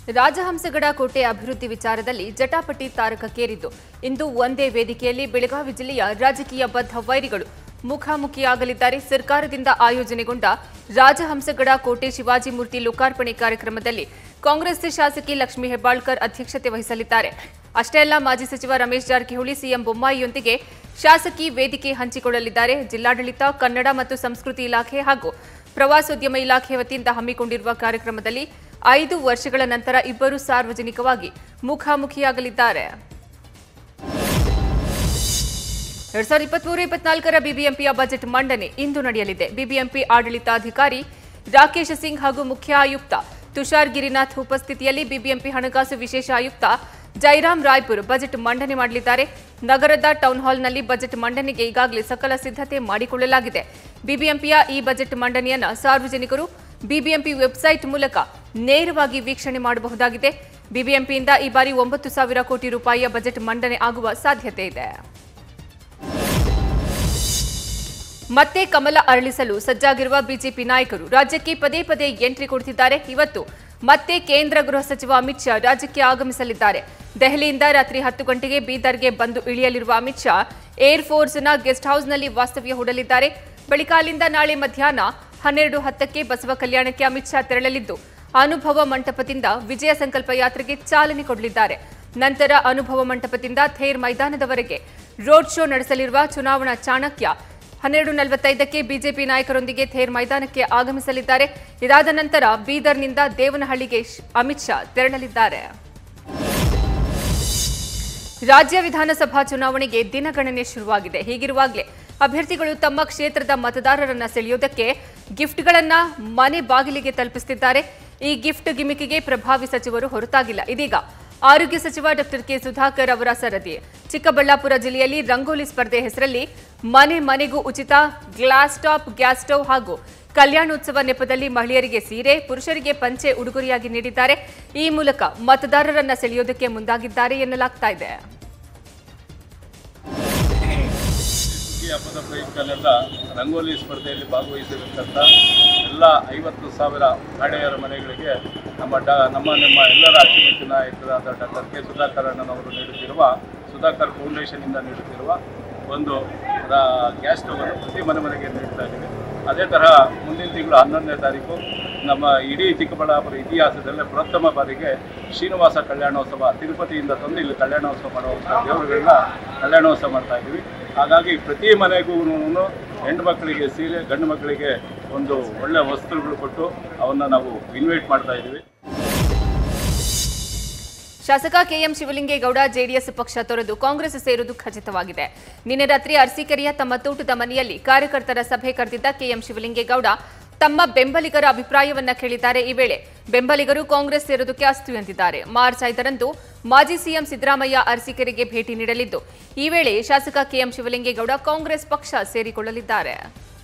ರಾಜಹಂಸಗಡ ಕೋಟೆ ಅಭಿವೃದ್ಧಿ ವಿಚಾರದಲ್ಲಿ ಜಟಾಪಟಿ ತಾರಕಕ್ಕೇರಿದ್ದು ಇಂದು ಒಂದೇ ವೇದಿಕೆಯಲ್ಲಿ ಬೆಳಗಾವಿ ಜಿಲ್ಲೆಯ ರಾಜಕೀಯ ಬದ್ಧ ವೈರಿಗಳು ಮುಖಾಮುಖಿಯಾಗಲಿದ್ದಾರೆ ಸರ್ಕಾರದಿಂದ ಆಯೋಜನೆಗೊಂಡ ರಾಜಹಂಸಗಡ ಕೋಟೆ ಶಿವಾಜಿ ಮೂರ್ತಿ ಲೋಕಾರ್ಪಣೆ ಕಾರ್ಯಕ್ರಮದಲ್ಲಿ ಕಾಂಗ್ರೆಸ್ ಶಾಸಕಿ ಲಕ್ಷ್ಮೀ ಹೆಬ್ಬಾಳ್ಕರ್ ಅಧ್ಯಕ್ಷತೆ ವಹಿಸಲಿದ್ದಾರೆ ಅಷ್ಟೇ ಅಲ್ಲ ಮಾಜಿ ಸಚಿವ ರಮೇಶ್ ಜಾರಕಿಹೊಳಿ ಸಿಎಂ ಬೊಮ್ಮಾಯಿಯೊಂದಿಗೆ ಶಾಸಕಿ ವೇದಿಕೆ ಹಂಚಿಕೊಳ್ಳಲಿದ್ದಾರೆ ಜಿಲ್ಲಾಡಳಿತ ಕನ್ನಡ ಮತ್ತು ಸಂಸ್ಕೃತಿ ಇಲಾಖೆ ಹಾಗೂ ಪ್ರವಾಸೋದ್ಯಮ ಇಲಾಖೆ ವತಿಯಿಂದ ಹಮ್ಮಿಕೊಂಡಿರುವ ಕಾರ್ಯಕ್ರಮದಲ್ಲಿ ಐದು ವರ್ಷಗಳ ನಂತರ ಇಬ್ಬರು ಸಾರ್ವಜನಿಕವಾಗಿ ಮುಖಾಮುಖಿಯಾಗಲಿದ್ದಾರೆ ಎರಡ್ ಸಾವಿರದ ಇಪ್ಪತ್ಮೂರು ಇಪ್ಪತ್ನಾಲ್ಕರ ಬಿಬಿಎಂಪಿಯ ಬಜೆಟ್ ಮಂಡನೆ ಇಂದು ನಡೆಯಲಿದೆ ಬಿಬಿಎಂಪಿ ಆಡಳಿತಾಧಿಕಾರಿ ರಾಕೇಶ್ ಸಿಂಗ್ ಹಾಗೂ ಮುಖ್ಯ ಆಯುಕ್ತ ತುಷಾರ್ ಗಿರಿನಾಥ್ ಉಪಸ್ಥಿತಿಯಲ್ಲಿ ಬಿಬಿಎಂಪಿ ಹಣಕಾಸು ವಿಶೇಷ ಆಯುಕ್ತ ಜೈರಾಮ್ ರಾಯ್ಪುರ್ ಬಜೆಟ್ ಮಂಡನೆ ಮಾಡಲಿದ್ದಾರೆ ನಗರದ ಟೌನ್ ಹಾಲ್ನಲ್ಲಿ ಬಜೆಟ್ ಮಂಡನೆಗೆ ಈಗಾಗಲೇ ಸಕಲ ಸಿದ್ಧತೆ ಮಾಡಿಕೊಳ್ಳಲಾಗಿದೆ ಬಿಬಿಎಂಪಿಯ ಈ ಬಜೆಟ್ ಮಂಡನೆಯನ್ನ ಸಾರ್ವಜನಿಕರು ಬಿಬಿಎಂಪಿ ವೆಬ್ಸೈಟ್ ಮೂಲಕ ನೇರವಾಗಿ ವೀಕ್ಷಣೆ ಮಾಡಬಹುದಾಗಿದೆ ಬಿಬಿಎಂಪಿಯಿಂದ ಈ ಬಾರಿ ಒಂಬತ್ತು ಸಾವಿರ ಕೋಟಿ ರೂಪಾಯಿಯ ಬಜೆಟ್ ಮಂಡನೆ ಆಗುವ ಸಾಧ್ಯತೆ ಇದೆ ಮತ್ತೆ ಕಮಲ ಅರಳಿಸಲು ಸಜ್ಜಾಗಿರುವ ಬಿಜೆಪಿ ನಾಯಕರು ರಾಜ್ಯಕ್ಕೆ ಪದೇ ಪದೇ ಎಂಟ್ರಿ ಕೊಡುತ್ತಿದ್ದಾರೆ ಇವತ್ತು ಮತ್ತೆ ಕೇಂದ್ರ ಗೃಹ ಸಚಿವ ಅಮಿತ್ ಶಾ ರಾಜ್ಯಕ್ಕೆ ಆಗಮಿಸಲಿದ್ದಾರೆ ದೆಹಲಿಯಿಂದ ರಾತ್ರಿ ಹತ್ತು ಗಂಟೆಗೆ ಬೀದರ್ಗೆ ಬಂದು ಇಳಿಯಲಿರುವ ಅಮಿತ್ ಶಾ ಏರ್ ಫೋರ್ಸ್ನ ಗೆಸ್ಟ್ ಹೌಸ್ನಲ್ಲಿ ವಾಸ್ತವ್ಯ ಹೂಡಲಿದ್ದಾರೆ ಬಳಿಕ ಅಲ್ಲಿಂದ ನಾಳೆ ಮಧ್ಯಾಹ್ನ ಹನ್ನೆರಡು ಹತ್ತಕ್ಕೆ ಬಸವ ಕಲ್ಯಾಣಕ್ಕೆ ಅಮಿತ್ ಶಾ ತೆರಳಲಿದ್ದು ಅನುಭವ ಮಂಟಪದಿಂದ ವಿಜಯ ಸಂಕಲ್ಪ ಯಾತ್ರೆಗೆ ಚಾಲನೆ ಕೊಡಲಿದ್ದಾರೆ ನಂತರ ಅನುಭವ ಮಂಟಪದಿಂದ ಥೇರ್ ಮೈದಾನದವರೆಗೆ ರೋಡ್ ಶೋ ನಡೆಸಲಿರುವ ಚುನಾವಣಾ ಚಾಣಕ್ಯ ಹನ್ನೆರಡು ನಲವತ್ತೈದಕ್ಕೆ ಬಿಜೆಪಿ ನಾಯಕರೊಂದಿಗೆ ಥೇರ್ ಮೈದಾನಕ್ಕೆ ಆಗಮಿಸಲಿದ್ದಾರೆ ಇದಾದ ನಂತರ ಬೀದರ್ನಿಂದ ದೇವನಹಳ್ಳಿಗೆ ಶ್- ಅಮಿತ್ ಶಾ ತೆರಳಲಿದ್ದಾರೆ ರಾಜ್ಯ ವಿಧಾನಸಭಾ ಚುನಾವಣೆಗೆ ದಿನಗಣನೆ ಶುರುವಾಗಿದೆ ಹೀಗಿರುವಾಗಲೇ ಅಭ್ಯರ್ಥಿಗಳು ತಮ್ಮ ಕ್ಷೇತ್ರದ ಮತದಾರರನ್ನ ಸೆಳೆಯೋದಕ್ಕೆ ಗಿಫ್ಟ್ಗಳನ್ನ ಮನೆ ಬಾಗಿಲಿಗೆ ತಲುಪಿಸುತ್ತಿದ್ದಾರೆ ಈ ಗಿಫ್ಟ್ ಗಿಮಿಕಿಗೆ ಪ್ರಭಾವಿ ಸಚಿವರು ಹೊರತಾಗಿಲ್ಲ ಇದೀಗ ಆರೋಗ್ಯ ಸಚಿವ ಡಾಕ್ಟರ್ ಕೆ ಸುಧಾಕರ್ ಅವರ ಸರದಿ ಚಿಕ್ಕಬಳ್ಳಾಪುರ ಜಿಲ್ಲೆಯಲ್ಲಿ ರಂಗೋಲಿ ಸ್ಪರ್ಧೆ ಹೆಸರಲ್ಲಿ ಮನೆ ಮನೆಗೂ ಉಚಿತ ಗ್ಲಾಸ್ ಟಾಪ್ ಗ್ಯಾಸ್ ಸ್ಟವ್ ಹಾಗೂ ಕಲ್ಯಾಣೋತ್ಸವ ನೆಪದಲ್ಲಿ ಮಹಿಳೆಯರಿಗೆ ಸೀರೆ ಪುರುಷರಿಗೆ ಪಂಚೆ ಉಡುಗೊರೆಯಾಗಿ ನೀಡಿದ್ದಾರೆ ಈ ಮೂಲಕ ಮತದಾರರನ್ನ ಸೆಳೆಯೋದಕ್ಕೆ ಮುಂದಾಗಿದ್ದಾರೆ ಎನ್ನಲಾಗ್ತಾ ಇದೆ ಈ ಹಬ್ಬದ ಪ್ರಯುಕ್ತನೆಲ್ಲ ರಂಗೋಲಿ ಸ್ಪರ್ಧೆಯಲ್ಲಿ ಭಾಗವಹಿಸಿರ್ತಕ್ಕಂಥ ಎಲ್ಲ ಐವತ್ತು ಸಾವಿರ ಮಹಿಳೆಯರ ಮನೆಗಳಿಗೆ ನಮ್ಮ ಡ ನಮ್ಮ ನಿಮ್ಮ ಎಲ್ಲರ ಅಚ್ಚುಮೆಚ್ಚಿನ ನಾಯಕರಾದ ಡಾಕ್ಟರ್ ಕೆ ಸುಧಾಕರ್ ಅಣ್ಣನವರು ನೀಡುತ್ತಿರುವ ಸುಧಾಕರ್ ಫೌಂಡೇಶನಿಂದ ನೀಡುತ್ತಿರುವ ಒಂದು ರ- ಗ್ಯಾಸ್ ಸ್ಟವನ್ನು ಪ್ರತಿ ಮನೆ ಮನೆಗೆ ನೀಡ್ತಾ ಇದ್ದೀವಿ ಅದೇ ತರಹ ಮುಂದಿನ ತಿಂಗಳು ಹನ್ನೊಂದನೇ ತಾರೀಕು ನಮ್ಮ ಇಡೀ ಚಿಕ್ಕಬಳ್ಳಾಪುರ ಇತಿಹಾಸದಲ್ಲೇ ಪ್ರಥಮ ಬಾರಿಗೆ ಶ್ರೀನಿವಾಸ ಕಲ್ಯಾಣೋತ್ಸವ ತಿರುಪತಿಯಿಂದ ತಂದು ಇಲ್ಲಿ ಕಲ್ಯಾಣೋತ್ಸವ ಮಾಡುವಂಥ ದೇವರುಗಳನ್ನ ಕಲ್ಯಾಣೋತ್ಸವ ಮಾಡ್ತಾ ಇದ್ದೀವಿ ಹಾಗಾಗಿ ಪ್ರತಿ ಮನೆಗೂ ಹೆಣ್ಣು ಮಕ್ಕಳಿಗೆ ಸೀರೆ ಗಂಡು ಮಕ್ಕಳಿಗೆ ಒಂದು ಒಳ್ಳೆ ವಸ್ತ್ರಗಳು ಕೊಟ್ಟು ಅವನ್ನ ನಾವು ಇನ್ವೈಟ್ ಮಾಡ್ತಾ ಇದ್ದೀವಿ ಶಾಸಕ ಕೆಎಂ ಶಿವಲಿಂಗೇಗೌಡ ಜೆಡಿಎಸ್ ಪಕ್ಷ ತೊರೆದು ಕಾಂಗ್ರೆಸ್ ಸೇರುವುದು ಖಚಿತವಾಗಿದೆ ನಿನ್ನೆ ರಾತ್ರಿ ಅರಸೀಕೆರೆಯ ತಮ್ಮ ತೋಟದ ಮನೆಯಲ್ಲಿ ಕಾರ್ಯಕರ್ತರ ಸಭೆ ಕರೆದಿದ್ದ ಕೆಎಂ ಶಿವಲಿಂಗೇಗೌಡ ತಮ್ಮ ಬೆಂಬಲಿಗರ ಅಭಿಪ್ರಾಯವನ್ನ ಕೇಳಿದ್ದಾರೆ ಈ ವೇಳೆ ಬೆಂಬಲಿಗರು ಕಾಂಗ್ರೆಸ್ ಸೇರೋದಕ್ಕೆ ಅಸ್ತು ಎಂದಿದ್ದಾರೆ ಮಾರ್ಚ್ ಐದರಂದು ಮಾಜಿ ಸಿಎಂ ಸಿದ್ದರಾಮಯ್ಯ ಅರಸೀಕೆರೆಗೆ ಭೇಟಿ ನೀಡಲಿದ್ದು ಈ ವೇಳೆ ಶಾಸಕ ಕೆಎಂ ಶಿವಲಿಂಗೇಗೌಡ ಕಾಂಗ್ರೆಸ್ ಪಕ್ಷ ಸೇರಿಕೊಳ್ಳಲಿದ್ದಾರೆ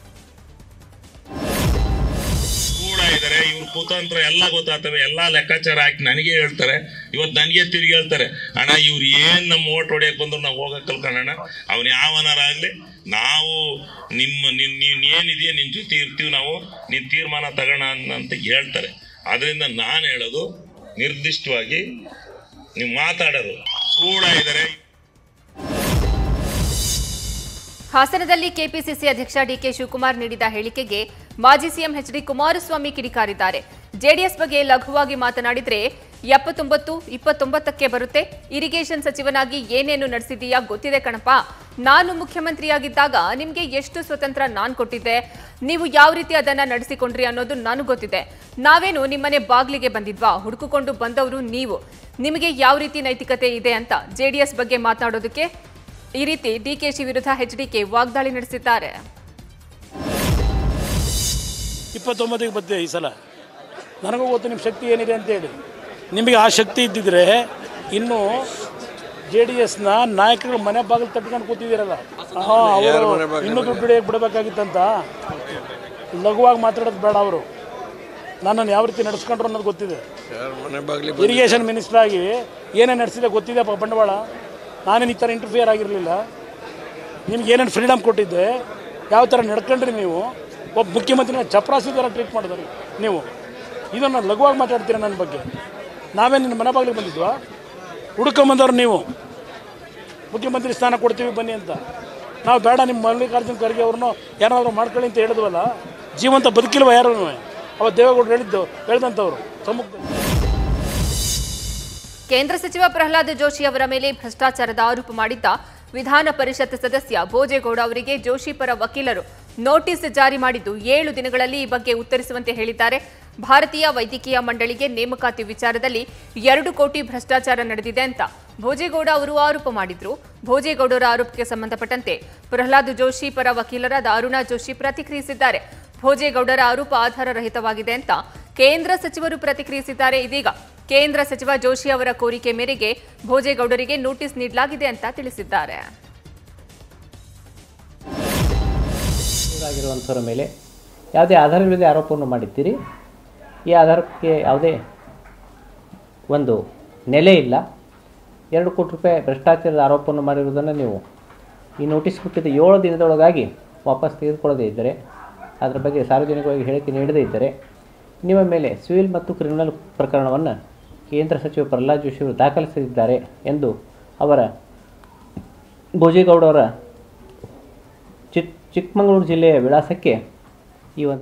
ಕೂಡ ಇದ್ದಾರೆ ಇವ್ರ ಕುತಂತ್ರ ಎಲ್ಲ ಗೊತ್ತಾಗ್ತವೆ ಎಲ್ಲ ಲೆಕ್ಕಾಚಾರ ಹಾಕಿ ನನಗೆ ಹೇಳ್ತಾರೆ ಇವತ್ತು ನನಗೆ ತಿರುಗಿ ಹೇಳ್ತಾರೆ ಅಣ್ಣ ಇವ್ರು ಏನು ನಮ್ಮ ಓಟ್ ಹೊಡಿಯಕ್ಕೆ ಬಂದ್ರು ನಾವು ಹೋಗಕ್ಕೆ ಕಲ್ಕೊಳ್ಳೋಣ ಅವ್ನು ಯಾವನಾರಾಗಲಿ ನಾವು ನಿಮ್ಮ ನಿನ್ ನೀನು ಏನಿದೆಯಾ ನಿನ್ನ ಜೊತೆ ಇರ್ತೀವಿ ನಾವು ನೀನು ತೀರ್ಮಾನ ತಗೋಣ ಅಂತ ಹೇಳ್ತಾರೆ ಅದರಿಂದ ನಾನು ಹೇಳೋದು ನಿರ್ದಿಷ್ಟವಾಗಿ ನೀವು ಮಾತಾಡೋರು ಕೂಡ ಇದ್ದಾರೆ ಹಾಸನದಲ್ಲಿ ಕೆಪಿಸಿಸಿ ಅಧ್ಯಕ್ಷ ಡಿಕೆ ಶಿವಕುಮಾರ್ ನೀಡಿದ ಹೇಳಿಕೆಗೆ ಮಾಜಿ ಸಿಎಂ ಎಚ್ ಡಿ ಕುಮಾರಸ್ವಾಮಿ ಕಿಡಿಕಾರಿದ್ದಾರೆ ಜೆಡಿಎಸ್ ಬಗ್ಗೆ ಲಘುವಾಗಿ ಮಾತನಾಡಿದ್ರೆ ಎಪ್ಪತ್ತೊಂಬತ್ತು ಇಪ್ಪತ್ತೊಂಬತ್ತಕ್ಕೆ ಬರುತ್ತೆ ಇರಿಗೇಷನ್ ಸಚಿವನಾಗಿ ಏನೇನು ನಡೆಸಿದೀಯಾ ಗೊತ್ತಿದೆ ಕಣಪ್ಪ ನಾನು ಮುಖ್ಯಮಂತ್ರಿಯಾಗಿದ್ದಾಗ ನಿಮಗೆ ಎಷ್ಟು ಸ್ವತಂತ್ರ ನಾನು ಕೊಟ್ಟಿದ್ದೆ ನೀವು ಯಾವ ರೀತಿ ಅದನ್ನ ನಡೆಸಿಕೊಂಡ್ರಿ ಅನ್ನೋದು ನನಗೆ ಗೊತ್ತಿದೆ ನಾವೇನು ನಿಮ್ಮನೆ ಬಾಗ್ಲಿಗೆ ಬಂದಿದ್ವಾ ಹುಡುಕಿಕೊಂಡು ಬಂದವರು ನೀವು ನಿಮಗೆ ಯಾವ ರೀತಿ ನೈತಿಕತೆ ಇದೆ ಅಂತ ಜೆಡಿಎಸ್ ಬಗ್ಗೆ ಮಾತನಾಡೋದಕ್ಕೆ ಈ ರೀತಿ ಡಿಕೆಶಿ ವಿರುದ್ಧ ಎಚ್ಡಿಕೆ ವಾಗ್ದಾಳಿ ನಡೆಸಿದ್ದಾರೆ ಇಪ್ಪತ್ತೊಂಬತ್ತಿಗೆ ಬರ್ತೀವಿ ಈ ಸಲ ನನಗೂ ಗೊತ್ತು ನಿಮ್ಮ ಶಕ್ತಿ ಏನಿದೆ ಅಂತೇಳಿ ನಿಮಗೆ ಆ ಶಕ್ತಿ ಇದ್ದಿದ್ರೆ ಇನ್ನು ಜೆ ಡಿ ಎಸ್ನ ನಾಯಕರು ಮನೆ ಬಾಗಿಲು ತಟ್ಕೊಂಡು ಕೂತಿದ್ದೀರಲ್ಲ ಹಾಂ ಅವರು ಇನ್ನೂ ದುಡ್ಡು ಹಿಡಿಯಕ್ಕೆ ಬಿಡಬೇಕಾಗಿತ್ತಂತ ಲಘುವಾಗಿ ಮಾತಾಡೋದು ಬೇಡ ಅವರು ನನ್ನನ್ನು ಯಾವ ರೀತಿ ನಡೆಸ್ಕೊಂಡ್ರು ಅನ್ನೋದು ಗೊತ್ತಿದೆ ಇರಿಗೇಷನ್ ಮಿನಿಸ್ಟರ್ ಆಗಿ ಏನೇನು ನಡೆಸಿದೆ ಗೊತ್ತಿದೆ ಪ- ಬಂಡವಾಳ ನಾನೇನು ಈ ಥರ ಇಂಟರ್ಫಿಯರ್ ಆಗಿರಲಿಲ್ಲ ನಿಮ್ಗೆ ಏನೇನು ಫ್ರೀಡಮ್ ಕೊಟ್ಟಿದ್ದೆ ಯಾವ ಥರ ನಡ್ಕೊಂಡ್ರಿ ನೀವು ಒಬ್ಬ ಮುಖ್ಯಮಂತ್ರಿನ ಚಪ್ರಾಸಿ ಥರ ಟ್ರೀಟ್ ಮಾಡಿದ್ರಿ ನೀವು ಇದನ್ನು ಲಘುವಾಗಿ ಮಾತಾಡ್ತೀರಾ ನನ್ನ ಬಗ್ಗೆ ನಾವೇ ನಿನ್ನ ಮನೆ ಬಾಗಿಲಿಗೆ ಬಂದಿದ್ವಾ ಹುಡ್ಕೊಂಬಂದವ್ರು ನೀವು ಮುಖ್ಯಮಂತ್ರಿ ಸ್ಥಾನ ಕೊಡ್ತೀವಿ ಬನ್ನಿ ಅಂತ ನಾವು ಬೇಡ ನಿಮ್ಮ ಮಲ್ಲಿಕಾರ್ಜುನ ಖರ್ಗೆ ಅವ್ರನ್ನೂ ಯಾರಾದರೂ ಮಾಡ್ಕೊಳ್ಳಿ ಅಂತ ಹೇಳಿದ್ವಲ್ಲ ಜೀವಂತ ಬದುಕಿಲ್ವ ಯಾರೂ ಅವತ್ತು ದೇವೇಗೌಡರು ಹೇಳಿದ್ದು ಹೇಳಿದಂಥವ್ರು ಸಮ್ಮುಖದಲ್ಲಿ ಕೇಂದ್ರ ಸಚಿವ ಪ್ರಹ್ಲಾದ್ ಜೋಶಿ ಅವರ ಮೇಲೆ ಭ್ರಷ್ಟಾಚಾರದ ಆರೋಪ ಮಾಡಿದ್ದ ವಿಧಾನ ಪರಿಷತ್ ಸದಸ್ಯ ಭೋಜೇಗೌಡ ಅವರಿಗೆ ಜೋಶಿ ಪರ ವಕೀಲರು ನೋಟಿಸ್ ಜಾರಿ ಮಾಡಿದ್ದು ಏಳು ದಿನಗಳಲ್ಲಿ ಈ ಬಗ್ಗೆ ಉತ್ತರಿಸುವಂತೆ ಹೇಳಿದ್ದಾರೆ ಭಾರತೀಯ ವೈದ್ಯಕೀಯ ಮಂಡಳಿಗೆ ನೇಮಕಾತಿ ವಿಚಾರದಲ್ಲಿ ಎರಡು ಕೋಟಿ ಭ್ರಷ್ಟಾಚಾರ ನಡೆದಿದೆ ಅಂತ ಭೋಜೇಗೌಡ ಅವರು ಆರೋಪ ಮಾಡಿದ್ರು ಭೋಜೇಗೌಡರ ಆರೋಪಕ್ಕೆ ಸಂಬಂಧಪಟ್ಟಂತೆ ಪ್ರಹ್ಲಾದ್ ಜೋಶಿ ಪರ ವಕೀಲರಾದ ಅರುಣಾ ಜೋಶಿ ಪ್ರತಿಕ್ರಿಯಿಸಿದ್ದಾರೆ ಭೋಜೇಗೌಡರ ಆರೋಪ ಆಧಾರರಹಿತವಾಗಿದೆ ಅಂತ ಕೇಂದ್ರ ಸಚಿವರು ಪ್ರತಿಕ್ರಿಯಿಸಿದ್ದಾರೆ ಇದೀಗ ಕೇಂದ್ರ ಸಚಿವ ಜೋಶಿ ಅವರ ಕೋರಿಕೆ ಮೇರೆಗೆ ಭೋಜೇಗೌಡರಿಗೆ ನೋಟಿಸ್ ನೀಡಲಾಗಿದೆ ಅಂತ ತಿಳಿಸಿದ್ದಾರೆ ಆಗಿರುವಂಥವ್ರ ಮೇಲೆ ಯಾವುದೇ ಆಧಾರವಿಲ್ಲದೆ ಆರೋಪವನ್ನು ಮಾಡಿದ್ದೀರಿ ಈ ಆಧಾರಕ್ಕೆ ಯಾವುದೇ ಒಂದು ನೆಲೆ ಇಲ್ಲ ಎರಡು ಕೋಟಿ ರೂಪಾಯಿ ಭ್ರಷ್ಟಾಚಾರದ ಆರೋಪವನ್ನು ಮಾಡಿರುವುದನ್ನು ನೀವು ಈ ನೋಟಿಸ್ ಕೊಟ್ಟಿದ್ದ ಏಳು ದಿನದೊಳಗಾಗಿ ವಾಪಸ್ ತೆಗೆದುಕೊಳ್ಳದೇ ಇದ್ದರೆ ಅದರ ಬಗ್ಗೆ ಸಾರ್ವಜನಿಕವಾಗಿ ಹೇಳಿಕೆ ನೀಡದೇ ಇದ್ದರೆ ನಿಮ್ಮ ಮೇಲೆ ಸಿವಿಲ್ ಮತ್ತು ಕ್ರಿಮಿನಲ್ ಪ್ರಕರಣವನ್ನು ಕೇಂದ್ರ ಸಚಿವ ಪ್ರಹ್ಲಾದ್ ಜೋಶಿ ಅವರು ದಾಖಲಿಸಲಿದ್ದಾರೆ ಎಂದು ಅವರ ಭೋಜೇಗೌಡ ಅವರ ಚಿಕ್ ಚಿಕ್ಕಮಗಳೂರು ಜಿಲ್ಲೆಯ ವಿಳಾಸಕ್ಕೆ ಈ ಒಂದು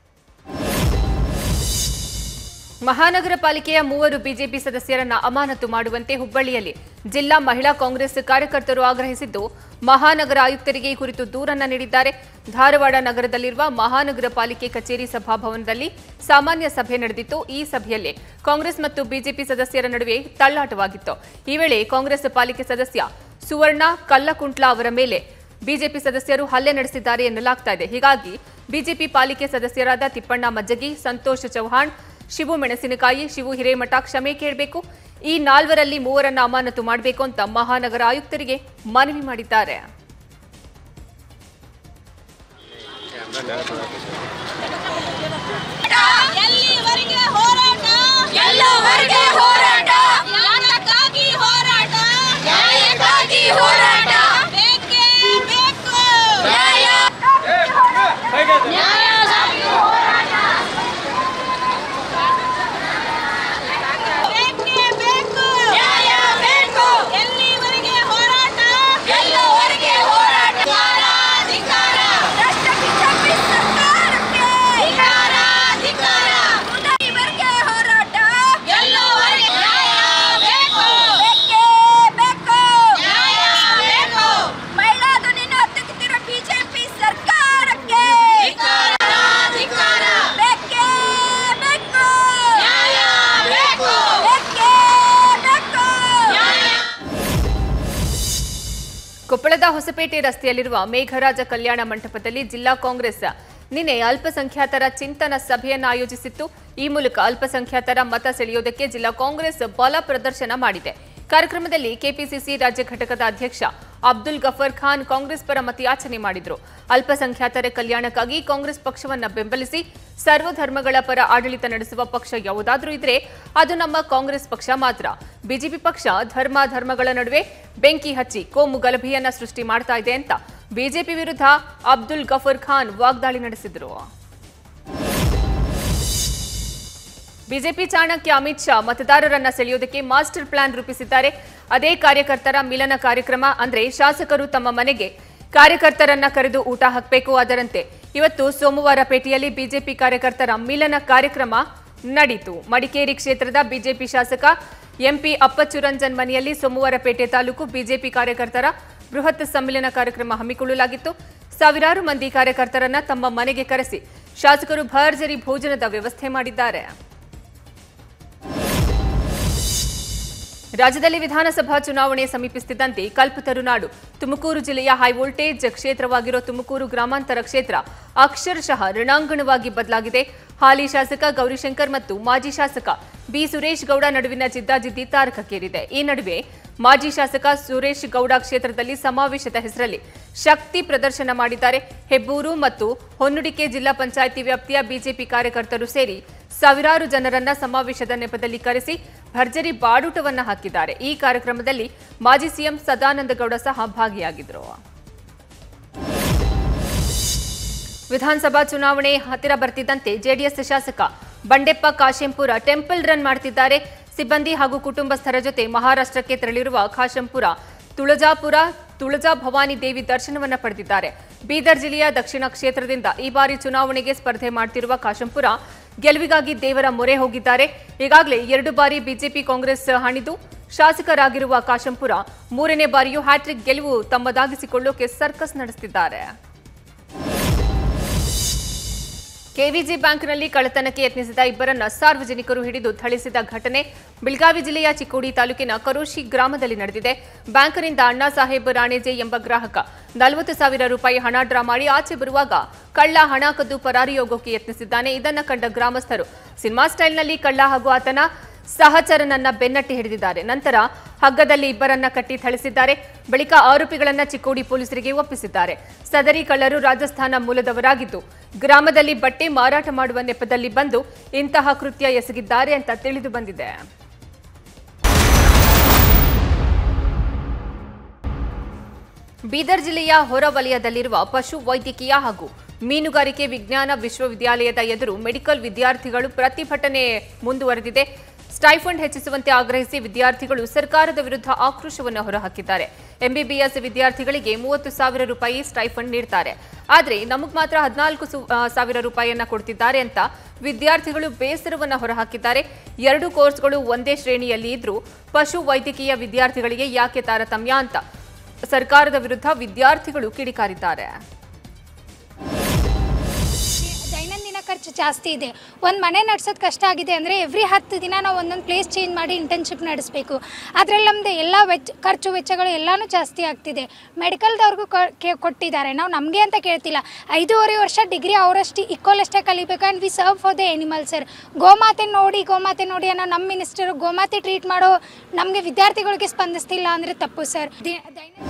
ಮಹಾನಗರ ಪಾಲಿಕೆಯ ಮೂವರು ಬಿಜೆಪಿ ಸದಸ್ಯರನ್ನ ಅಮಾನತು ಮಾಡುವಂತೆ ಹುಬ್ಬಳ್ಳಿಯಲ್ಲಿ ಜಿಲ್ಲಾ ಮಹಿಳಾ ಕಾಂಗ್ರೆಸ್ ಕಾರ್ಯಕರ್ತರು ಆಗ್ರಹಿಸಿದ್ದು ಮಹಾನಗರ ಆಯುಕ್ತರಿಗೆ ಈ ಕುರಿತು ದೂರನ್ನ ನೀಡಿದ್ದಾರೆ ಧಾರವಾಡ ನಗರದಲ್ಲಿರುವ ಮಹಾನಗರ ಪಾಲಿಕೆ ಕಚೇರಿ ಸಭಾಭವನದಲ್ಲಿ ಸಾಮಾನ್ಯ ಸಭೆ ನಡೆದಿತ್ತು ಈ ಸಭೆಯಲ್ಲಿ ಕಾಂಗ್ರೆಸ್ ಮತ್ತು ಬಿಜೆಪಿ ಸದಸ್ಯರ ನಡುವೆ ತಳ್ಳಾಟವಾಗಿತ್ತು ಈ ವೇಳೆ ಕಾಂಗ್ರೆಸ್ ಪಾಲಿಕೆ ಸದಸ್ಯ ಸುವರ್ಣ ಕಲ್ಲಕುಂಟ್ಲ ಅವರ ಮೇಲೆ ಬಿಜೆಪಿ ಸದಸ್ಯರು ಹಲ್ಲೆ ನಡೆಸಿದ್ದಾರೆ ಎನ್ನಲಾಗ್ತಾ ಇದೆ ಹೀಗಾಗಿ ಬಿಜೆಪಿ ಪಾಲಿಕೆ ಸದಸ್ಯರಾದ ತಿಪ್ಪಣ್ಣ ಮಜ್ಜಗಿ ಸಂತೋಷ್ ಚೌಹಾಣ್ ಶಿವು ಮೆಣಸಿನಕಾಯಿ ಶಿವು ಹಿರೇಮಠ ಕ್ಷಮೆ ಕೇಳಬೇಕು ಈ ನಾಲ್ವರಲ್ಲಿ ಮೂವರನ್ನ ಅಮಾನತು ಮಾಡಬೇಕು ಅಂತ ಮಹಾನಗರ ಆಯುಕ್ತರಿಗೆ ಮನವಿ ಮಾಡಿದ್ದಾರೆ ಎಲ್ಲಿವರೆಗೆ ಹೋರಾಟ ಎಲ್ಲವರೆಗೆ ಹೋರಾಟ ನ್ಯಾಯಕ್ಕಾಗಿ ಹೋರಾಟ ನ್ಯಾಯಕ್ಕಾಗಿ ಹೋರಾಟ ಬೇಕೇ ಬೇಕು ನ್ಯಾಯ ನ್ಯಾಯಕ್ಕಾಗಿ ಹೋರಾಟ ಬೇಕೇ ಬೇಕು ನ್ಯಾಯ ಬೇಕು ಎಲ್ಲಿವರೆಗೆ ಹೋರಾಟ ಎಲ್ಲವರೆಗೆ ಹೋರಾಟ ಧಿಕ್ಕಾರ ಭ್ರಷ್ಟ ಬಿಜೆಪಿ ಸರ್ಕಾರಕ್ಕೆ ಧಿಕ್ಕಾರ ಧಿಕ್ಕಾರ ಉದಯವರೆಗೆ ಹೋರಾಟ ಎಲ್ಲವರೆಗೆ ನ್ಯಾಯ ಬೇಕು ಬೇಕೇ ಬೇಕು ನ್ಯಾಯ ಬೇಕು ಮಹಿಳಾ ಧ್ವನಿನ ತೆಗೆದಿರೋ ಬಿಜೆಪಿ ಸರ್ಕಾರಕ್ಕೆ ಧಿಕ್ಕಾರ ಧಿಕ್ಕಾರ ಬೇಕೇ ಬೇಕು ನ್ಯಾಯ ಬೇಕು ಬೇಕೇ ಬೇಕು ನ್ಯಾಯ ಕೊಪ್ಪಳದ ಹೊಸಪೇಟೆ ರಸ್ತೆಯಲ್ಲಿರುವ ಮೇಘರಾಜ ಕಲ್ಯಾಣ ಮಂಟಪದಲ್ಲಿ ಜಿಲ್ಲಾ ಕಾಂಗ್ರೆಸ್ ನಿನ್ನೆ ಅಲ್ಪಸಂಖ್ಯಾತರ ಚಿಂತನ ಸಭೆಯನ್ನು ಆಯೋಜಿಸಿತ್ತು ಈ ಮೂಲಕ ಅಲ್ಪಸಂಖ್ಯಾತರ ಮತ ಸೆಳೆಯುವುದಕ್ಕೆ ಜಿಲ್ಲಾ ಕಾಂಗ್ರೆಸ್ ಬಲ ಪ್ರದರ್ಶನ ಮಾಡಿದೆ ಕಾರ್ಯಕ್ರಮದಲ್ಲಿ ಕೆಪಿಸಿಸಿ ರಾಜ್ಯ ಘಟಕದ ಅಧ್ಯಕ್ಷ ಅಬ್ದುಲ್ ಗಫರ್ ಖಾನ್ ಕಾಂಗ್ರೆಸ್ ಪರ ಮತಯಾಚನೆ ಮಾಡಿದ್ರು ಅಲ್ಪಸಂಖ್ಯಾತರ ಕಲ್ಯಾಣಕ್ಕಾಗಿ ಕಾಂಗ್ರೆಸ್ ಪಕ್ಷವನ್ನ ಬೆಂಬಲಿಸಿ ಸರ್ವಧರ್ಮಗಳ ಪರ ಆಡಳಿತ ನಡೆಸುವ ಪಕ್ಷ ಯಾವುದಾದ್ರೂ ಇದ್ರೆ ಅದು ನಮ್ಮ ಕಾಂಗ್ರೆಸ್ ಪಕ್ಷ ಮಾತ್ರ ಬಿಜೆಪಿ ಪಕ್ಷ ಧರ್ಮ ಧರ್ಮಗಳ ನಡುವೆ ಬೆಂಕಿ ಹಚ್ಚಿ ಕೋಮು ಗಲಭೆಯನ್ನ ಸೃಷ್ಟಿ ಮಾಡ್ತಾ ಇದೆ ಅಂತ ಬಿಜೆಪಿ ವಿರುದ್ಧ ಅಬ್ದುಲ್ ಗಫರ್ ಖಾನ್ ವಾಗ್ದಾಳಿ ನಡೆಸಿದ್ರು ಬಿಜೆಪಿ ಚಾಣಕ್ಯ ಅಮಿತ್ ಶಾ ಮತದಾರರನ್ನ ಸೆಳೆಯೋದಕ್ಕೆ ಮಾಸ್ಟರ್ ಪ್ಲಾನ್ ರೂಪಿಸಿದ್ದಾರೆ ಅದೇ ಕಾರ್ಯಕರ್ತರ ಮಿಲನ ಕಾರ್ಯಕ್ರಮ ಅಂದ್ರೆ ಶಾಸಕರು ತಮ್ಮ ಮನೆಗೆ ಕಾರ್ಯಕರ್ತರನ್ನ ಕರೆದು ಊಟ ಹಾಕಬೇಕು ಅದರಂತೆ ಇವತ್ತು ಸೋಮವಾರ ಪೇಟೆಯಲ್ಲಿ ಬಿಜೆಪಿ ಕಾರ್ಯಕರ್ತರ ಮಿಲನ ಕಾರ್ಯಕ್ರಮ ನಡೀತು ಮಡಿಕೇರಿ ಕ್ಷೇತ್ರದ ಬಿಜೆಪಿ ಶಾಸಕ ಎಂಪಿ ಅಪ್ಪಚ್ಚುರಂಜನ್ ಮನೆಯಲ್ಲಿ ಸೋಮವಾರಪೇಟೆ ತಾಲೂಕು ಬಿಜೆಪಿ ಕಾರ್ಯಕರ್ತರ ಬೃಹತ್ ಸಮ್ಮಿಲನ ಕಾರ್ಯಕ್ರಮ ಹಮ್ಮಿಕೊಳ್ಳಲಾಗಿತ್ತು ಸಾವಿರಾರು ಮಂದಿ ಕಾರ್ಯಕರ್ತರನ್ನ ತಮ್ಮ ಮನೆಗೆ ಕರೆಸಿ ಶಾಸಕರು ಭರ್ಜರಿ ಭೋಜನದ ವ್ಯವಸ್ಥೆ ಮಾಡಿದ್ದಾರೆ ರಾಜ್ಯದಲ್ಲಿ ವಿಧಾನಸಭಾ ಚುನಾವಣೆ ಸಮೀಪಿಸುತ್ತಿದ್ದಂತೆ ಕಲ್ಪತರುನಾಡು ತುಮಕೂರು ಜಿಲ್ಲೆಯ ಹೈವೋಲ್ಟೇಜ್ ಕ್ಷೇತ್ರವಾಗಿರೋ ತುಮಕೂರು ಗ್ರಾಮಾಂತರ ಕ್ಷೇತ್ರ ಅಕ್ಷರಶಃ ರಣಾಂಗಣವಾಗಿ ಬದಲಾಗಿದೆ ಹಾಲಿ ಶಾಸಕ ಗೌರಿಶಂಕರ್ ಮತ್ತು ಮಾಜಿ ಶಾಸಕ ಬಿ ಸುರೇಶ್ ಗೌಡ ನಡುವಿನ ಜಿದ್ದಾಜಿದ್ದಿ ತಾರಕಕ್ಕೇರಿದೆ ಈ ನಡುವೆ ಮಾಜಿ ಶಾಸಕ ಸುರೇಶ್ ಗೌಡ ಕ್ಷೇತ್ರದಲ್ಲಿ ಸಮಾವೇಶದ ಹೆಸರಲ್ಲಿ ಶಕ್ತಿ ಪ್ರದರ್ಶನ ಮಾಡಿದ್ದಾರೆ ಹೆಬ್ಬೂರು ಮತ್ತು ಹೊನ್ನುಡಿಕೆ ಜಿಲ್ಲಾ ಪಂಚಾಯಿತಿ ವ್ಯಾಪ್ತಿಯ ಬಿಜೆಪಿ ಕಾರ್ಯಕರ್ತರು ಸೇರಿ ಸಾವಿರಾರು ಜನರನ್ನ ಸಮಾವೇಶದ ನೆಪದಲ್ಲಿ ಕರೆಸಿ ಭರ್ಜರಿ ಬಾಡೂಟವನ್ನ ಹಾಕಿದ್ದಾರೆ ಈ ಕಾರ್ಯಕ್ರಮದಲ್ಲಿ ಮಾಜಿ ಸಿಎಂ ಸದಾನಂದ ಗೌಡ ಸಹ ಭಾಗಿಯಾಗಿದ್ದರು ವಿಧಾನಸಭಾ ಚುನಾವಣೆ ಹತ್ತಿರ ಬರ್ತಿದ್ದಂತೆ ಜೆಡಿಎಸ್ ಶಾಸಕ ಬಂಡೆಪ್ಪ ಕಾಶೆಂಪುರ ಟೆಂಪಲ್ ರನ್ ಮಾಡ್ತಿದ್ದಾರೆ ಸಿಬ್ಬಂದಿ ಹಾಗೂ ಕುಟುಂಬಸ್ಥರ ಜೊತೆ ಮಹಾರಾಷ್ಟ್ರಕ್ಕೆ ತೆರಳಿರುವ ಖಾಶಂಪುರ ತುಳಜಾಪುರ ತುಳಜಾ ಭವಾನಿ ದೇವಿ ದರ್ಶನವನ್ನ ಪಡೆದಿದ್ದಾರೆ ಬೀದರ್ ಜಿಲ್ಲೆಯ ದಕ್ಷಿಣ ಕ್ಷೇತ್ರದಿಂದ ಈ ಬಾರಿ ಚುನಾವಣೆಗೆ ಸ್ಪರ್ಧೆ ಮಾಡ್ತಿರುವ ಕಾಶಂಪುರ ಗೆಲುವಿಗಾಗಿ ದೇವರ ಮೊರೆ ಹೋಗಿದ್ದಾರೆ ಈಗಾಗಲೇ ಎರಡು ಬಾರಿ ಬಿಜೆಪಿ ಕಾಂಗ್ರೆಸ್ ಹಣಿದು ಶಾಸಕರಾಗಿರುವ ಕಾಶಂಪುರ ಮೂರನೇ ಬಾರಿಯೂ ಹ್ಯಾಟ್ರಿಕ್ ಗೆಲುವು ತಮ್ಮದಾಗಿಸಿಕೊಳ್ಳೋಕೆ ಸರ್ಕಸ್ ನಡೆಸುತ್ತಿದ್ದಾರೆ ಕೆವಿಜಿ ಬ್ಯಾಂಕ್ನಲ್ಲಿ ಕಳ್ಳತನಕ್ಕೆ ಯತ್ನಿಸಿದ ಇಬ್ಬರನ್ನ ಸಾರ್ವಜನಿಕರು ಹಿಡಿದು ಥಳಿಸಿದ ಘಟನೆ ಬೆಳಗಾವಿ ಜಿಲ್ಲೆಯ ಚಿಕ್ಕೋಡಿ ತಾಲೂಕಿನ ಕರೋಶಿ ಗ್ರಾಮದಲ್ಲಿ ನಡೆದಿದೆ ಬ್ಯಾಂಕ್ನಿಂದ ಅಣ್ಣಾ ಸಾಹೇಬ್ ರಾಣೇಜೆ ಎಂಬ ಗ್ರಾಹಕ ನಲವತ್ತು ಸಾವಿರ ರೂಪಾಯಿ ಹಣ ಡ್ರಾ ಮಾಡಿ ಆಚೆ ಬರುವಾಗ ಕಳ್ಳ ಹಣ ಕದ್ದು ಪರಾರಿಯೋಗೋಕೆ ಯತ್ನಿಸಿದ್ದಾನೆ ಇದನ್ನ ಕಂಡ ಗ್ರಾಮಸ್ಥರು ಸಿನಿಮಾ ಸ್ಟೈಲ್ನಲ್ಲಿ ಕಳ್ಳ ಹಾಗೂ ಆತನ ಸಹಚರನನ್ನ ಬೆನ್ನಟ್ಟಿ ಹಿಡಿದಿದ್ದಾರೆ ನಂತರ ಹಗ್ಗದಲ್ಲಿ ಇಬ್ಬರನ್ನ ಕಟ್ಟಿ ಥಳಿಸಿದ್ದಾರೆ ಬಳಿಕ ಆರೋಪಿಗಳನ್ನ ಚಿಕ್ಕೋಡಿ ಪೊಲೀಸರಿಗೆ ಒಪ್ಪಿಸಿದ್ದಾರೆ ಸದರಿ ಕಳ್ಳರು ರಾಜಸ್ಥಾನ ಮೂಲದವರಾಗಿದ್ದು ಗ್ರಾಮದಲ್ಲಿ ಬಟ್ಟೆ ಮಾರಾಟ ಮಾಡುವ ನೆಪದಲ್ಲಿ ಬಂದು ಇಂತಹ ಕೃತ್ಯ ಎಸಗಿದ್ದಾರೆ ಅಂತ ತಿಳಿದು ಬಂದಿದೆ ಬೀದರ್ ಜಿಲ್ಲೆಯ ಹೊರವಲಯದಲ್ಲಿರುವ ಪಶು ವೈದ್ಯಕೀಯ ಹಾಗೂ ಮೀನುಗಾರಿಕೆ ವಿಜ್ಞಾನ ವಿಶ್ವವಿದ್ಯಾಲಯದ ಎದುರು ಮೆಡಿಕಲ್ ವಿದ್ಯಾರ್ಥಿಗಳು ಪ್ರತಿಭಟನೆ ಮುಂದುವರೆದಿದೆ ಸ್ಟೈಫಂಡ್ ಹೆಚ್ಚಿಸುವಂತೆ ಆಗ್ರಹಿಸಿ ವಿದ್ಯಾರ್ಥಿಗಳು ಸರ್ಕಾರದ ವಿರುದ್ಧ ಆಕ್ರೋಶವನ್ನು ಹೊರಹಾಕಿದ್ದಾರೆ ಎಂಬಿಬಿಎಸ್ ವಿದ್ಯಾರ್ಥಿಗಳಿಗೆ ಮೂವತ್ತು ಸಾವಿರ ರೂಪಾಯಿ ಸ್ಟೈಫಂಡ್ ನೀಡ್ತಾರೆ ಆದರೆ ನಮಗ್ ಮಾತ್ರ ಹದಿನಾಲ್ಕು ಸಾವಿರ ರೂಪಾಯಿಯನ್ನ ಕೊಡ್ತಿದ್ದಾರೆ ಅಂತ ವಿದ್ಯಾರ್ಥಿಗಳು ಬೇಸರವನ್ನ ಹೊರಹಾಕಿದ್ದಾರೆ ಎರಡು ಕೋರ್ಸ್ಗಳು ಒಂದೇ ಶ್ರೇಣಿಯಲ್ಲಿ ಇದ್ರೂ ಪಶು ವೈದ್ಯಕೀಯ ವಿದ್ಯಾರ್ಥಿಗಳಿಗೆ ಯಾಕೆ ತಾರತಮ್ಯ ಅಂತ ಸರ್ಕಾರದ ವಿರುದ್ಧ ವಿದ್ಯಾರ್ಥಿಗಳು ಕಿಡಿಕಾರಿದ್ದಾರೆ ದೈನಂದಿನ ಖರ್ಚು ಜಾಸ್ತಿ ಇದೆ ಒಂದು ಮನೆ ನಡ್ಸೋದು ಕಷ್ಟ ಆಗಿದೆ ಅಂದರೆ ಎವ್ರಿ ಹತ್ತು ದಿನ ನಾವು ಒಂದೊಂದು ಪ್ಲೇಸ್ ಚೇಂಜ್ ಮಾಡಿ ಇಂಟರ್ನ್ಶಿಪ್ ನಡೆಸಬೇಕು ಅದರಲ್ಲಿ ನಮ್ಮದು ಎಲ್ಲ ವೆಚ್ಚ ಖರ್ಚು ವೆಚ್ಚಗಳು ಎಲ್ಲನೂ ಜಾಸ್ತಿ ಆಗ್ತಿದೆ ಮೆಡಿಕಲ್ದವ್ರಿಗೂ ಕೊಟ್ಟಿದ್ದಾರೆ ನಾವು ನಮಗೆ ಅಂತ ಕೇಳ್ತಿಲ್ಲ ಐದೂವರೆ ವರ್ಷ ಡಿಗ್ರಿ ಅವರಷ್ಟು ಈಕ್ವಲ್ ಅಷ್ಟೇ ಕಲಿಬೇಕು and we serve for the animal sir ಗೋಮಾತೆ ನೋಡಿ ಗೋಮಾತೆ ನೋಡಿ ಅನ್ನೋ ನಮ್ಮ ಮಿನಿಸ್ಟರು ಗೋಮಾತೆ ಟ್ರೀಟ್ ಮಾಡೋ ನಮಗೆ ವಿದ್ಯಾರ್ಥಿಗಳಿಗೆ ಸ್ಪಂದಿಸ್ತಿಲ್ಲ ಅಂದರೆ ತಪ್ಪು ಸರ್ ದಿ- ದೈನಂದಿನ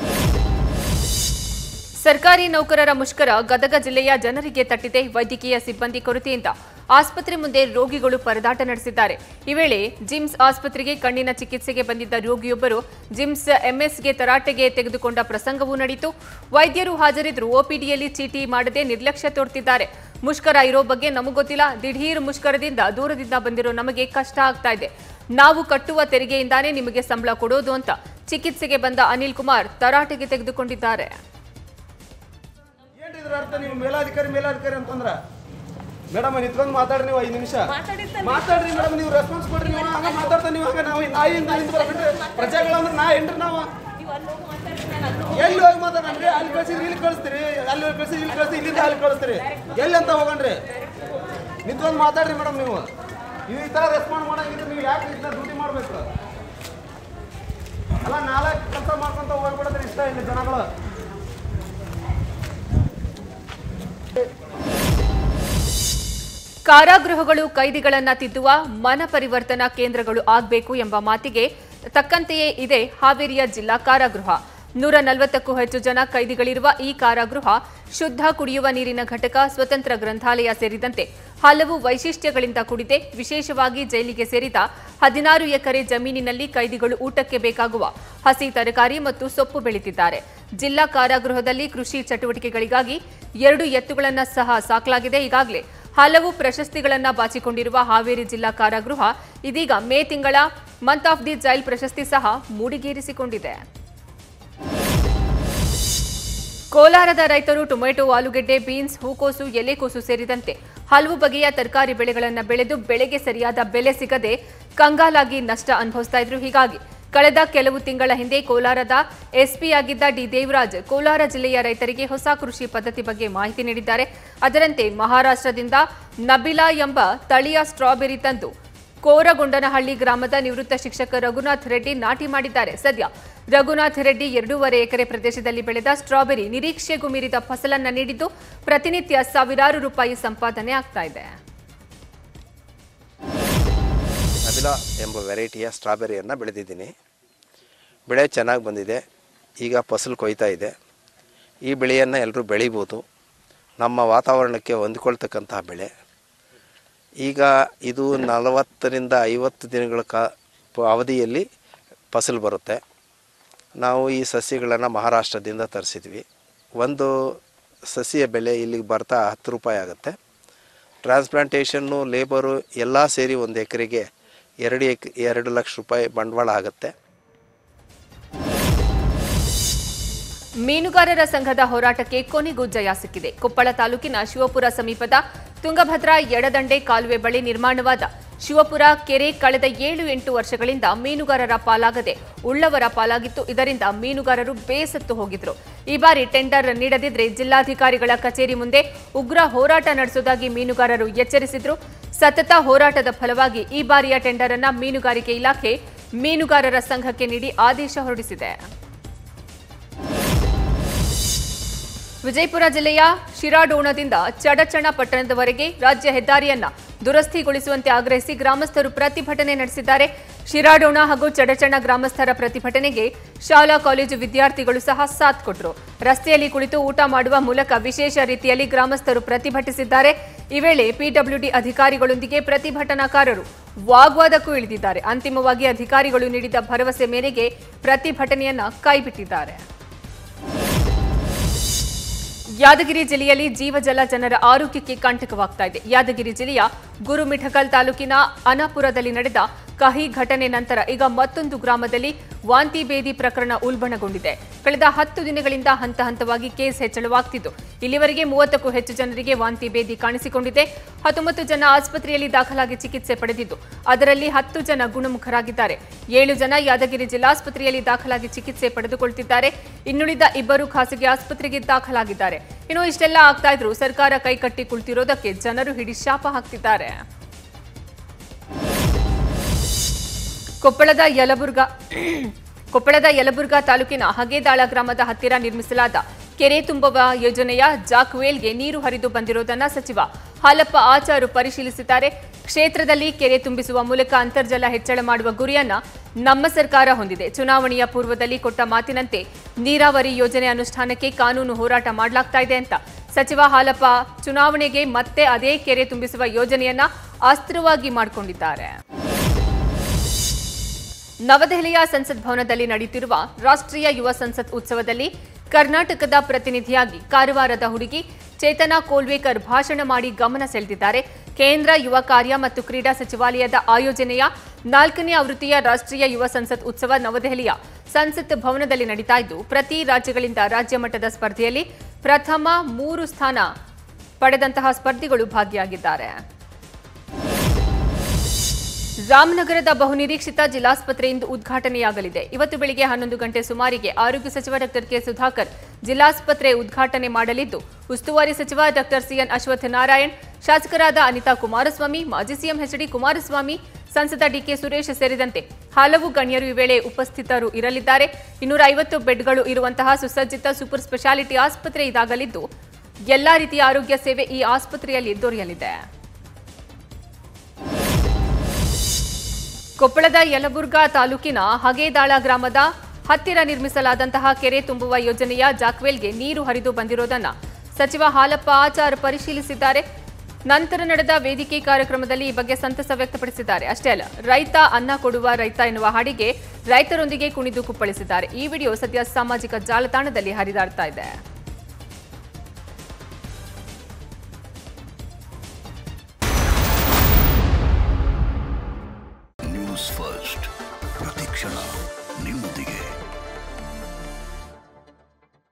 ಸರ್ಕಾರಿ ನೌಕರರ ಮುಷ್ಕರ ಗದಗ ಜಿಲ್ಲೆಯ ಜನರಿಗೆ ತಟ್ಟಿದೆ ವೈದ್ಯಕೀಯ ಸಿಬ್ಬಂದಿ ಕೊರತೆಯಿಂದ ಆಸ್ಪತ್ರೆ ಮುಂದೆ ರೋಗಿಗಳು ಪರದಾಟ ನಡೆಸಿದ್ದಾರೆ ಈ ವೇಳೆ ಜಿಮ್ಸ್ ಆಸ್ಪತ್ರೆಗೆ ಕಣ್ಣಿನ ಚಿಕಿತ್ಸೆಗೆ ಬಂದಿದ್ದ ರೋಗಿಯೊಬ್ಬರು ಜಿಮ್ಸ್ ಎಂಎಸ್ಗೆ ತರಾಟೆಗೆ ತೆಗೆದುಕೊಂಡ ಪ್ರಸಂಗವೂ ನಡೆಯಿತು ವೈದ್ಯರು ಹಾಜರಿದ್ದರೂ ಒಪಿಡಿಯಲ್ಲಿ ಚೀಟಿ ಮಾಡದೆ ನಿರ್ಲಕ್ಷ್ಯ ತೋರ್ತಿದ್ದಾರೆ ಮುಷ್ಕರ ಇರೋ ಬಗ್ಗೆ ನಮಗ್ ಗೊತ್ತಿಲ್ಲ ದಿಢೀರ್ ಮುಷ್ಕರದಿಂದ ದೂರದಿಂದ ಬಂದಿರೋ ನಮಗೆ ಕಷ್ಟ ಆಗ್ತಾ ಇದೆ ನಾವು ಕಟ್ಟುವ ತೆರಿಗೆಯಿಂದಾನೇ ನಿಮಗೆ ಸಂಬಳ ಕೊಡೋದು ಅಂತ ಚಿಕಿತ್ಸೆಗೆ ಬಂದ ಅನಿಲ್ ಕುಮಾರ್ ತರಾಟೆಗೆ ತೆಗೆದುಕೊಂಡಿದ್ದಾರೆ ಏನ್ರಿ ಇದ್ರ ಅರ್ಥ ನೀವು ಮೇಲಾಧಿಕಾರಿ ಮೇಲಾಧಿಕಾರಿ ಅಂತಂದ್ರ ಮೇಡಮ್ ನಿಂತ್ಕೊಂಡು ಮಾತಾಡ್ರಿ ನೀವು ಐದು ನಿಮಿಷ ಮಾತಾಡ್ರಿ ಮೇಡಮ್ ನೀವು ರೆಸ್ಪಾನ್ಸ್ ಕೊಡ್ರಿ ನೀವು ಹಂಗ ಮಾತಾಡ್ತಾ ನೀವು ಹಂಗ ನಾವು ನಾಯಿಂದ ಹಿಂದೆ ಬರ್ಬೇಡ್ರಿ ಪ್ರಜೆಗಳಂದ್ರೆ ನಾ ಏನ್ರಿ ನಾವು ಎಲ್ಲಿ ಹೋಗಿ ಮಾತಾಡ್ರಿ ಅಲ್ಲಿ ಕಳ್ಸಿದ್ರಿ ಇಲ್ಲಿ ಕಳಿಸ್ತೀರಿ ಅಲ್ಲಿ ಕಳ್ಸಿದ್ರಿ ಇಲ್ಲಿ ಕಳಿಸ್ತೀರಿ ಇಲ್ಲಿಂದ ಅಲ್ಲಿ ಕಳಿಸ್ತೀರಿ ಎಲ್ಲಿ ಅಂತ ಹೋಗಣ್ರಿ ನಿಂತ್ಕೊಂಡು ಮಾತಾಡ್ರಿ ಮೇಡಮ್ ನೀವು ನೀವು ಈ ಥರ ರೆಸ್ಪಾಂಡ್ ಮಾಡಂಗಿದ್ರೆ ನೀವು ಯಾಕೆ ಇದನ್ನ ಡ್ಯೂಟಿ ಮಾಡಬೇಕು ಅಲ್ಲ ನಾಲ್ಕು ಕೆಲಸ ಮಾಡ್ಕೊಂತ ಹೋಗ್ಬಿಡೋದ್ರಿ ಇಷ್ಟ ಇಲ್ಲಿ ಜನಗಳು ಕಾರಾಗೃಹಗಳು ಕೈದಿಗಳನ್ನ ತಿದ್ದುವ ಮನ ಪರಿವರ್ತನಾ ಕೇಂದ್ರಗಳು ಆಗಬೇಕು ಎಂಬ ಮಾತಿಗೆ ತಕ್ಕಂತೆಯೇ ಇದೆ ಹಾವೇರಿಯ ಜಿಲ್ಲಾ ಕಾರಾಗೃಹ ನೂರ ನಲವತ್ತಕ್ಕೂ ಹೆಚ್ಚು ಜನ ಕೈದಿಗಳಿರುವ ಈ ಕಾರಾಗೃಹ ಶುದ್ಧ ಕುಡಿಯುವ ನೀರಿನ ಘಟಕ ಸ್ವತಂತ್ರ ಗ್ರಂಥಾಲಯ ಸೇರಿದಂತೆ ಹಲವು ವೈಶಿಷ್ಟ್ಯಗಳಿಂದ ಕೂಡಿದೆ ವಿಶೇಷವಾಗಿ ಜೈಲಿಗೆ ಸೇರಿದ ಹದಿನಾರು ಎಕರೆ ಜಮೀನಿನಲ್ಲಿ ಕೈದಿಗಳು ಊಟಕ್ಕೆ ಬೇಕಾಗುವ ಹಸಿ ತರಕಾರಿ ಮತ್ತು ಸೊಪ್ಪು ಬೆಳೀತಿದ್ದಾರೆ ಜಿಲ್ಲಾ ಕಾರಾಗೃಹದಲ್ಲಿ ಕೃಷಿ ಚಟುವಟಿಕೆಗಳಿಗಾಗಿ ಎರಡು ಎತ್ತುಗಳನ್ನ ಸಹ ಸಾಕಲಾಗಿದೆ ಈಗಾಗಲೇ ಹಲವು ಪ್ರಶಸ್ತಿಗಳನ್ನ ಬಾಚಿಕೊಂಡಿರುವ ಹಾವೇರಿ ಜಿಲ್ಲಾ ಕಾರಾಗೃಹ ಇದೀಗ ಮೇ ತಿಂಗಳ ಮಂತ್ ಆಫ್ ದಿ ಜೈಲ್ ಪ್ರಶಸ್ತಿ ಸಹ ಮೂಡಿಗೇರಿಸಿಕೊಂಡಿದೆ ಕೋಲಾರದ ರೈತರು ಟೊಮೆಟೊ ಆಲೂಗೆಡ್ಡೆ ಬೀನ್ಸ್ ಹೂಕೋಸು ಎಲೆಕೋಸು ಸೇರಿದಂತೆ ಹಲವು ಬಗೆಯ ತರಕಾರಿ ಬೆಳೆಗಳನ್ನು ಬೆಳೆದು ಬೆಳೆಗೆ ಸರಿಯಾದ ಬೆಲೆ ಸಿಗದೆ ಕಂಗಾಲಾಗಿ ನಷ್ಟ ಅನುಭವಿಸ್ತಾ ಇದ್ರು ಹೀಗಾಗಿ ಕಳೆದ ಕೆಲವು ತಿಂಗಳ ಹಿಂದೆ ಕೋಲಾರದ ಎಸ್ಪಿ ಆಗಿದ್ದ ಡಿ ದೇವರಾಜ್ ಕೋಲಾರ ಜಿಲ್ಲೆಯ ರೈತರಿಗೆ ಹೊಸ ಕೃಷಿ ಪದ್ಧತಿ ಬಗ್ಗೆ ಮಾಹಿತಿ ನೀಡಿದ್ದಾರೆ ಅದರಂತೆ ಮಹಾರಾಷ್ಟ್ರದಿಂದ ನಬಿಲಾ ಎಂಬ ತಳಿಯ ಸ್ಟ್ರಾಬೆರಿ ತಂದು ಕೋರಗೊಂಡನಹಳ್ಳಿ ಗ್ರಾಮದ ನಿವೃತ್ತ ಶಿಕ್ಷಕ ರಘುನಾಥ್ ರೆಡ್ಡಿ ನಾಟಿ ಮಾಡಿದ್ದಾರೆ ಸದ್ಯ ರಘುನಾಥ್ ರೆಡ್ಡಿ ಎರಡೂವರೆ ಎಕರೆ ಪ್ರದೇಶದಲ್ಲಿ ಬೆಳೆದ ಸ್ಟ್ರಾಬೆರಿ ನಿರೀಕ್ಷೆಗೂ ಮೀರಿದ ಫಸಲನ್ನ ನೀಡಿದ್ದು ಪ್ರತಿನಿತ್ಯ ಸಾವಿರಾರು ರೂಪಾಯಿ ಸಂಪಾದನೆ ಆಗ್ತಾ ಇದೆ ನಬಿಲಾ ಎಂಬ ವೆರೈಟಿಯ ಸ್ಟ್ರಾಬೆರಿಯನ್ನು ಬೆಳೆದಿದ್ದೀನಿ ಬೆಳೆ ಚೆನ್ನಾಗಿ ಬಂದಿದೆ ಈಗ ಫಸಲು ಕೊಯ್ತಾ ಇದೆ ಈ ಬೆಳೆಯನ್ನು ಎಲ್ಲರೂ ಬೆಳಿಬೋದು ನಮ್ಮ ವಾತಾವರಣಕ್ಕೆ ಹೊಂದಿಕೊಳ್ತಕ್ಕಂತಹ ಬೆಳೆ ಈಗ ಇದು ನಲವತ್ತರಿಂದ ಐವತ್ತು ದಿನಗಳ ಕಾ ಪ- ಅವಧಿಯಲ್ಲಿ ಫಸಲು ಬರುತ್ತೆ ನಾವು ಈ ಸಸ್ಯಗಳನ್ನು ಮಹಾರಾಷ್ಟ್ರದಿಂದ ತರಿಸಿದ್ವಿ ಒಂದು ಸಸಿಯ ಬೆಲೆ ಇಲ್ಲಿಗೆ ಬರ್ತಾ ಹತ್ತು ರೂಪಾಯಿ ಆಗುತ್ತೆ ಟ್ರಾನ್ಸ್ಪ್ಲಾಂಟೇಷನ್ನು ಲೇಬರು ಎಲ್ಲ ಸೇರಿ ಒಂದು ಎಕರೆಗೆ ಎರಡು ಎಕ್ ಎರಡು ಲಕ್ಷ ರೂಪಾಯಿ ಬಂಡವಾಳ ಆಗುತ್ತೆ ಮೀನುಗಾರರ ಸಂಘದ ಹೋರಾಟಕ್ಕೆ ಕೊನೆಗೂ ಜಯ ಸಿಕ್ಕಿದೆ ಕೊಪ್ಪಳ ತಾಲೂಕಿನ ಶಿವಪುರ ಸಮೀಪದ ತುಂಗಭದ್ರಾ ಎಡದಂಡೆ ಕಾಲುವೆ ಬಳಿ ನಿರ್ಮಾಣವಾದ ಶಿವಪುರ ಕೆರೆ ಕಳೆದ ಏಳು ಎಂಟು ವರ್ಷಗಳಿಂದ ಮೀನುಗಾರರ ಪಾಲಾಗದೆ ಉಳ್ಳವರ ಪಾಲಾಗಿತ್ತು ಇದರಿಂದ ಮೀನುಗಾರರು ಬೇಸತ್ತು ಹೋಗಿದ್ರು ಈ ಬಾರಿ ಟೆಂಡರ್ ನೀಡದಿದ್ರೆ ಜಿಲ್ಲಾಧಿಕಾರಿಗಳ ಕಚೇರಿ ಮುಂದೆ ಉಗ್ರ ಹೋರಾಟ ನಡೆಸುವುದಾಗಿ ಮೀನುಗಾರರು ಎಚ್ಚರಿಸಿದ್ರು ಸತತ ಹೋರಾಟದ ಫಲವಾಗಿ ಈ ಬಾರಿಯ ಟೆಂಡರ್ ಅನ್ನ ಮೀನುಗಾರಿಕೆ ಇಲಾಖೆ ಮೀನುಗಾರರ ಸಂಘಕ್ಕೆ ನೀಡಿ ಆದೇಶ ಹೊರಡಿಸಿದೆ ವಿಜಯಪುರ ಜಿಲ್ಲೆಯ ಶಿರಾಡೋಣದಿಂದ ಚಡಚಣ ಪಟ್ಟಣದವರೆಗೆ ರಾಜ್ಯ ಹೆದ್ದಾರಿಯನ್ನ ದುರಸ್ತಿಗೊಳಿಸುವಂತೆ ಆಗ್ರಹಿಸಿ ಗ್ರಾಮಸ್ಥರು ಪ್ರತಿಭಟನೆ ನಡೆಸಿದ್ದಾರೆ ಶಿರಾಡೋಣ ಹಾಗೂ ಚಡಚಣ ಗ್ರಾಮಸ್ಥರ ಪ್ರತಿಭಟನೆಗೆ ಶಾಲಾ ಕಾಲೇಜು ವಿದ್ಯಾರ್ಥಿಗಳು ಸಹ ಸಾಥ್ ಕೊಟ್ಟರು ರಸ್ತೆಯಲ್ಲಿ ಕುಳಿತು ಊಟ ಮಾಡುವ ಮೂಲಕ ವಿಶೇಷ ರೀತಿಯಲ್ಲಿ ಗ್ರಾಮಸ್ಥರು ಪ್ರತಿಭಟಿಸಿದ್ದಾರೆ ಈ ವೇಳೆ ಪಿಡಬ್ಲ್ಯೂಡಿ ಅಧಿಕಾರಿಗಳೊಂದಿಗೆ ಪ್ರತಿಭಟನಾಕಾರರು ವಾಗ್ವಾದಕ್ಕೂ ಇಳಿದಿದ್ದಾರೆ ಅಂತಿಮವಾಗಿ ಅಧಿಕಾರಿಗಳು ನೀಡಿದ ಭರವಸೆ ಮೇರೆಗೆ ಪ್ರತಿಭಟನೆಯನ್ನ ಕೈಬಿಟ್ಟಿದ್ದಾರೆ ಯಾದಗಿರಿ ಜಿಲ್ಲೆಯಲ್ಲಿ ಜೀವಜಲ ಜನರ ಆರೋಗ್ಯಕ್ಕೆ ಕಂಟಕವಾಗ್ತಾ ಇದೆ ಯಾದಗಿರಿ ಜಿಲ್ಲೆಯ ಗುರುಮಿಠಕಲ್ ತಾಲೂಕಿನ ಅನಾಪುರದಲ್ಲಿ ನಡೆದ ಕಹಿ ಘಟನೆ ನಂತರ ಈಗ ಮತ್ತೊಂದು ಗ್ರಾಮದಲ್ಲಿ ವಾಂತಿ ಬೇದಿ ಪ್ರಕರಣ ಉಲ್ಬಣಗೊಂಡಿದೆ ಕಳೆದ ಹತ್ತು ದಿನಗಳಿಂದ ಹಂತ ಹಂತವಾಗಿ ಕೇಸ್ ಹೆಚ್ಚಳವಾಗ್ತಿದ್ದು ಇಲ್ಲಿವರೆಗೆ ಮೂವತ್ತಕ್ಕೂ ಹೆಚ್ಚು ಜನರಿಗೆ ವಾಂತಿ ಬೇದಿ ಕಾಣಿಸಿಕೊಂಡಿದೆ ಹತ್ತೊಂಬತ್ತು ಜನ ಆಸ್ಪತ್ರೆಯಲ್ಲಿ ದಾಖಲಾಗಿ ಚಿಕಿತ್ಸೆ ಪಡೆದಿದ್ದು ಅದರಲ್ಲಿ ಹತ್ತು ಜನ ಗುಣಮುಖರಾಗಿದ್ದಾರೆ ಏಳು ಜನ ಯಾದಗಿರಿ ಜಿಲ್ಲಾಸ್ಪತ್ರೆಯಲ್ಲಿ ದಾಖಲಾಗಿ ಚಿಕಿತ್ಸೆ ಪಡೆದುಕೊಳ್ತಿದ್ದಾರೆ ಇನ್ನುಳಿದ ಇಬ್ಬರು ಖಾಸಗಿ ಆಸ್ಪತ್ರೆಗೆ ದಾಖಲಾಗಿದ್ದಾರೆ ಇನ್ನು ಇಷ್ಟೆಲ್ಲ ಆಗ್ತಾ ಇದ್ರು ಸರ್ಕಾರ ಕೈಕಟ್ಟಿ ಕುಳಿತಿರೋದಕ್ಕೆ ಜನರು ಹಿಡಿ ಶಾಪ ಹಾಕ್ತಿದ್ದಾರೆ ಕೊಪ್ಪಳದ ಯಲಬುರ್ಗಾ ಕೊಪ್ಪಳದ ಯಲಬುರ್ಗಾ ತಾಲೂಕಿನ ಹಗೇದಾಳ ಗ್ರಾಮದ ಹತ್ತಿರ ನಿರ್ಮಿಸಲಾದ ಕೆರೆ ತುಂಬುವ ಯೋಜನೆಯ ಜಾಕ್ವೇಲ್ಗೆ ನೀರು ಹರಿದು ಬಂದಿರುವುದನ್ನು ಸಚಿವ ಹಾಲಪ್ಪ ಆಚಾರು ಪರಿಶೀಲಿಸಿದ್ದಾರೆ ಕ್ಷೇತ್ರದಲ್ಲಿ ಕೆರೆ ತುಂಬಿಸುವ ಮೂಲಕ ಅಂತರ್ಜಲ ಹೆಚ್ಚಳ ಮಾಡುವ ಗುರಿಯನ್ನ ನಮ್ಮ ಸರ್ಕಾರ ಹೊಂದಿದೆ ಚುನಾವಣೆಯ ಪೂರ್ವದಲ್ಲಿ ಕೊಟ್ಟ ಮಾತಿನಂತೆ ನೀರಾವರಿ ಯೋಜನೆ ಅನುಷ್ಠಾನಕ್ಕೆ ಕಾನೂನು ಹೋರಾಟ ಮಾಡಲಾಗ್ತಾ ಇದೆ ಅಂತ ಸಚಿವ ಹಾಲಪ್ಪ ಚುನಾವಣೆಗೆ ಮತ್ತೆ ಅದೇ ಕೆರೆ ತುಂಬಿಸುವ ಯೋಜನೆಯನ್ನ ಅಸ್ತ್ರವಾಗಿ ಮಾಡಿಕೊಂಡಿದ್ದಾರೆ ನವದೆಹಲಿಯ ಸಂಸತ್ ಭವನದಲ್ಲಿ ನಡೆಯುತ್ತಿರುವ ರಾಷ್ಟ್ರೀಯ ಯುವ ಸಂಸತ್ ಉತ್ಸವದಲ್ಲಿ ಕರ್ನಾಟಕದ ಪ್ರತಿನಿಧಿಯಾಗಿ ಕಾರವಾರದ ಹುಡುಗಿ ಚೇತನಾ ಕೋಲ್ವೇಕರ್ ಭಾಷಣ ಮಾಡಿ ಗಮನ ಸೆಳೆದಿದ್ದಾರೆ ಕೇಂದ್ರ ಯುವ ಕಾರ್ಯ ಮತ್ತು ಕ್ರೀಡಾ ಸಚಿವಾಲಯದ ಆಯೋಜನೆಯ ನಾಲ್ಕನೇ ಆವೃತ್ತಿಯ ರಾಷ್ಟ್ರೀಯ ಯುವ ಸಂಸತ್ ಉತ್ಸವ ನವದೆಹಲಿಯ ಸಂಸತ್ ಭವನದಲ್ಲಿ ನಡೀತಾ ಇದ್ದು ಪ್ರತಿ ರಾಜ್ಯಗಳಿಂದ ರಾಜ್ಯ ಮಟ್ಟದ ಸ್ಪರ್ಧೆಯಲ್ಲಿ ಪ್ರಥಮ ಮೂರು ಸ್ಥಾನ ಪಡೆದಂತಹ ಸ್ಪರ್ಧಿಗಳು ಭಾಗಿಯಾಗಿದ್ದಾರೆ ರಾಮನಗರದ ಬಹುನಿರೀಕ್ಷಿತ ಜಿಲ್ಲಾಸ್ಪತ್ರೆ ಇಂದು ಉದ್ಘಾಟನೆಯಾಗಲಿದೆ ಇವತ್ತು ಬೆಳಿಗ್ಗೆ ಹನ್ನೊಂದು ಗಂಟೆ ಸುಮಾರಿಗೆ ಆರೋಗ್ಯ ಸಚಿವ ಡಾಕ್ಟರ್ ಕೆ ಸುಧಾಕರ್ ಜಿಲ್ಲಾಸ್ಪತ್ರೆ ಉದ್ಘಾಟನೆ ಮಾಡಲಿದ್ದು ಉಸ್ತುವಾರಿ ಸಚಿವ ಡಾಕ್ಟರ್ ಸಿಎನ್ ಅಶ್ವಥ್ ನಾರಾಯಣ್ ಶಾಸಕರಾದ ಅನಿತಾ ಕುಮಾರಸ್ವಾಮಿ ಮಾಜಿ ಸಿಎಂ ಎಚ್ಡಿ ಕುಮಾರಸ್ವಾಮಿ ಸಂಸದ ಡಿಕೆ ಸುರೇಶ್ ಸೇರಿದಂತೆ ಹಲವು ಗಣ್ಯರು ಈ ವೇಳೆ ಉಪಸ್ಥಿತರು ಇರಲಿದ್ದಾರೆ ಇನ್ನೂರ ಐವತ್ತು ಬೆಡ್ಗಳು ಇರುವಂತಹ ಸುಸಜ್ಜಿತ ಸೂಪರ್ ಸ್ಪೆಷಾಲಿಟಿ ಆಸ್ಪತ್ರೆ ಇದಾಗಲಿದ್ದು ಎಲ್ಲಾ ರೀತಿಯ ಆರೋಗ್ಯ ಸೇವೆ ಈ ಆಸ್ಪತ್ರೆಯಲ್ಲಿ ದೊರೆಯಲಿದೆ ಕೊಪ್ಪಳದ ಯಲಬುರ್ಗಾ ತಾಲೂಕಿನ ಹಗೇದಾಳ ಗ್ರಾಮದ ಹತ್ತಿರ ನಿರ್ಮಿಸಲಾದಂತಹ ಕೆರೆ ತುಂಬುವ ಯೋಜನೆಯ ಜಾಕ್ವೆಲ್ಗೆ ನೀರು ಹರಿದು ಬಂದಿರೋದನ್ನ ಸಚಿವ ಹಾಲಪ್ಪ ಆಚಾರ್ ಪರಿಶೀಲಿಸಿದ್ದಾರೆ ನಂತರ ನಡೆದ ವೇದಿಕೆ ಕಾರ್ಯಕ್ರಮದಲ್ಲಿ ಈ ಬಗ್ಗೆ ಸಂತಸ ವ್ಯಕ್ತಪಡಿಸಿದ್ದಾರೆ ಅಷ್ಟೇ ಅಲ್ಲ ರೈತ ಅನ್ನ ಕೊಡುವ ರೈತ ಎನ್ನುವ ಹಾಡಿಗೆ ರೈತರೊಂದಿಗೆ ಕುಣಿದು ಕುಪ್ಪಳಿಸಿದ್ದಾರೆ ಈ ವಿಡಿಯೋ ಸದ್ಯ ಸಾಮಾಜಿಕ ಜಾಲತಾಣದಲ್ಲಿ ಹರಿದಾಡ್ತಾ ಇದೆ ನ್ಯೂಸ್ ಫಸ್ಟ್ ಪ್ರತಿಕ್ಷಣ